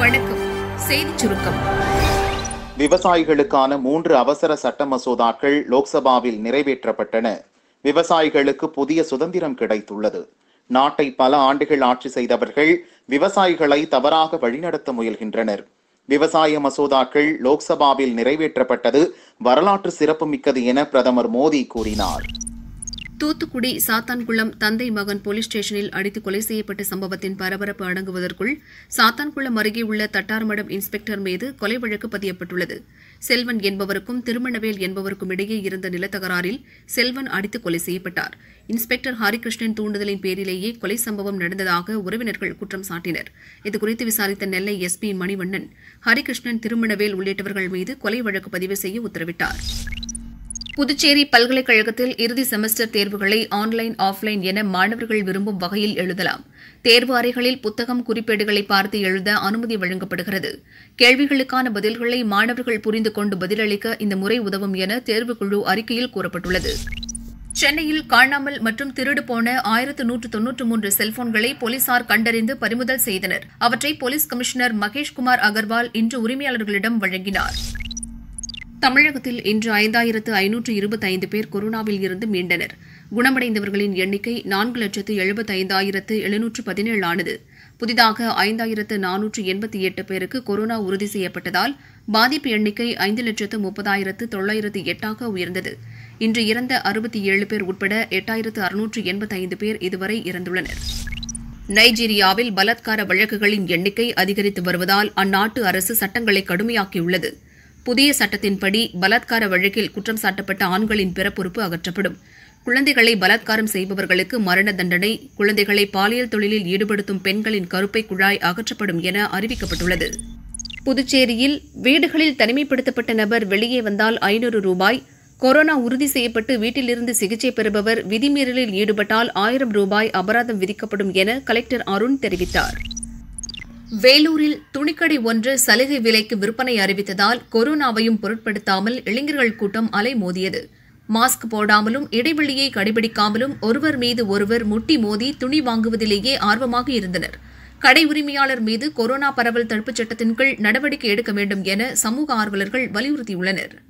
வணக்கம் செய்திச் சுருக்கம் விவசாயிகளுக்கான மூன்று அவசர சட்ட மசோதாக்கள் லோக்சபாவில் நிறைவேற்றப்பட்டன விவசாயிகளுக்கு புதிய சுதந்திரம் கிடைத்துள்ளது நாட்டை பல ஆண்டுகள் ஆட்சி செய்தவர்கள் விவசாயிகளை தவறாக வழிநடத்த முயல்கின்றனர் விவசாய மசோதாக்கள் லோக்சபாவில் நிறைவேற்றப்பட்டது வரலாற்று சிறப்புமிக்கது என பிரதமர் மோடி கூறினார் தூத்துக்குடி சாத்தான்குளம் தந்தை மகன் போலீஸ் ஸ்டேஷனில் அடித்து கொலை செய்யப்பட்ட சம்பவத்தின் பரபரப்பு அடங்குவதற்குள் சாத்தான்குளம் அருகே உள்ள தட்டார்மடம் இன்ஸ்பெக்டர் மீது கொலை வழக்கு பதியப்பட்டுள்ளது செல்வன் என்பவருக்கும் திருமணவேல் என்பவருக்கும் இடையே இருந்த நிலத்தகராறில் செல்வன் அடித்து கொலை செய்யப்பட்டார் இன்ஸ்பெக்டர் ஹரிகிருஷ்ணன் தூண்டுதலின் பேரிலேயே கொலை சம்பவம் நடந்ததாக உறவினர்கள் குற்றம் சாட்டினர் இதுகுறித்து விசாரித்த நெல்லை எஸ்பி மணிவண்ணன் ஹரிகிருஷ்ணன் திருமணவேல் உள்ளிட்டவர்கள் மீது கொலை வழக்கு பதிவு செய்ய உத்தரவிட்டார் புதுச்சேரி பல்கலைக்கழகத்தில் இறுதி செமஸ்டர் தேர்வுகளை ஆன்லைன் ஆஃப்லைன் என மாணவர்கள் விரும்பும் வகையில் எழுதலாம் தேர்வு அறைகளில் புத்தகம் குறிப்பேடுகளை பார்த்து எழுத அனுமதி வழங்கப்படுகிறது கேள்விகளுக்கான பதில்களை மாணவர்கள் புரிந்து கொண்டு பதிலளிக்க இந்த முறை உதவும் என தேர்வுக்குழு அறிக்கையில் கூறப்பட்டுள்ளது சென்னையில் காணாமல் மற்றும் திருடு போன ஆயிரத்து நூற்று தொன்னூற்று மூன்று செல்போன்களை போலீசார் கண்டறிந்து பறிமுதல் செய்தனர் அவற்றை போலீஸ் கமிஷனர் மகேஷ்குமார் அகர்வால் இன்று உரிமையாளர்களிடம் வழங்கினார் தமிழகத்தில் இன்று ஐந்தாயிரத்து ஐநூற்று இருபத்தைந்து பேர் கொரோனாவில் இருந்து மீண்டனர் குணமடைந்தவர்களின் எண்ணிக்கை நான்கு லட்சத்து எழுபத்தைந்தாயிரத்து எழுநூற்று பதினேழு ஆனது புதிதாக ஐந்தாயிரத்து நானூற்று எண்பத்தி எட்டு பேருக்கு கொரோனா உறுதி செய்யப்பட்டதால் பாதிப்பு எண்ணிக்கை ஐந்து லட்சத்து முப்பதாயிரத்து தொள்ளாயிரத்து எட்டாக உயர்ந்தது இன்று இறந்த அறுபத்தி ஏழு பேர் உட்பட எட்டாயிரத்து அறுநூற்று எண்பத்தைந்து பேர் இதுவரை இறந்துள்ளனர் நைஜீரியாவில் பலாத்கார வழக்குகளின் எண்ணிக்கை அதிகரித்து வருவதால் அந்நாட்டு அரசு சட்டங்களை கடுமையாக்கியுள்ளது புதிய சட்டத்தின்படி பலாத்கார வழக்கில் குற்றம் சாட்டப்பட்ட ஆண்களின் பிறப்புறுப்பு அகற்றப்படும் குழந்தைகளை பலாத்காரம் செய்பவர்களுக்கு மரண தண்டனை குழந்தைகளை பாலியல் தொழிலில் ஈடுபடுத்தும் பெண்களின் கருப்பை குழாய் அகற்றப்படும் என அறிவிக்கப்பட்டுள்ளது புதுச்சேரியில் வீடுகளில் தனிமைப்படுத்தப்பட்ட நபர் வெளியே வந்தால் ஐநூறு ரூபாய் கொரோனா உறுதி செய்யப்பட்டு வீட்டிலிருந்து சிகிச்சை பெறுபவர் விதிமீறலில் ஈடுபட்டால் ஆயிரம் ரூபாய் அபராதம் விதிக்கப்படும் என கலெக்டர் அருண் தெரிவித்தார் வேலூரில் துணிக்கடை ஒன்று சலுகை விலைக்கு விற்பனை அறிவித்ததால் கொரோனாவையும் பொருட்படுத்தாமல் இளைஞர்கள் கூட்டம் அலைமோதியது மாஸ்க் போடாமலும் இடைவெளியை கடைபிடிக்காமலும் ஒருவர் மீது ஒருவர் முட்டி மோதி துணி வாங்குவதிலேயே ஆர்வமாக இருந்தனர் கடை உரிமையாளர் மீது கொரோனா பரவல் தடுப்புச் சட்டத்தின் கீழ் நடவடிக்கை எடுக்க வேண்டும் என சமூக ஆர்வலர்கள் வலியுறுத்தியுள்ளனர்